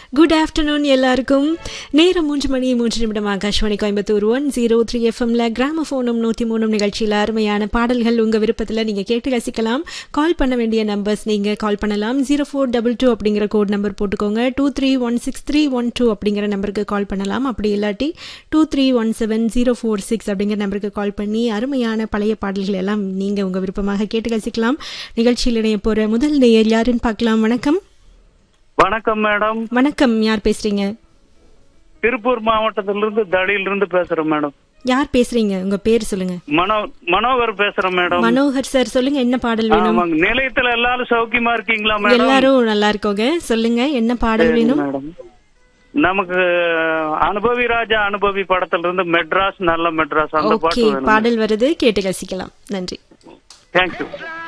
good afternoon எல்லாருக்கும் நேரம் மூன்று மணி மூன்று நிமிடம் Akashvani Coimbatore one zero three எஃப்எம்ல கிராமஃபோனும் நூற்றி மூணும் நிகழ்ச்சியில் அருமையான பாடல்கள் உங்கள் விருப்பத்தில் நீங்கள் கேட்டு ரசிக்கலாம் கால் பண்ண வேண்டிய நம்பர்ஸ் நீங்கள் கால் பண்ணலாம் ஜீரோ ஃபோர் டபுள் டூ அப்படிங்கிற கோட் நம்பர் போட்டுக்கோங்க two three one six three one two அப்படிங்கிற நம்பருக்கு கால் பண்ணலாம் அப்படி இல்லாட்டி two three one seven zero four six அப்படிங்கிற நம்பருக்கு கால் பண்ணி அருமையான பழைய பாடல்கள் எல்லாம் நீங்கள் உங்கள் விருப்பமாக கேட்டு ரசிக்கலாம் நிகழ்ச்சியில் இணைய போகிற முதல் நேயர் யாருன்னு பார்க்கலாம் வணக்கம் வணக்கம் மேடம் வணக்கம் யார் பேசுறீங்க திருப்பூர் மாவட்டத்திலிருந்து தடியிலிருந்து பேசுறேன் மேடம் யார் பேசுறீங்க உங்க பேர் சொல்லுங்க மனோ மனோகர் பேசுறேன் மேடம் மனோகர் சார் சொல்லுங்க என்ன பாடல் வேணும் ஆமாங்க நிலையத்துல எல்லாரும் சௌக்கியமா இருக்கீங்களா மேடம் எல்லாரும் நல்லா இருக்கோங்க சொல்லுங்க என்ன பாடல் வேணும் மேடம் நமக்கு அனுபவி ராஜா அனுபவி படத்துல இருந்து மெட்ராஸ் நல்ல மெட்ராஸ் அந்த ஓகே பாட்டு வேணும் பாடல் வருது கேட்டு ரசிக்கலாம் நன்றி தேங்க்யூ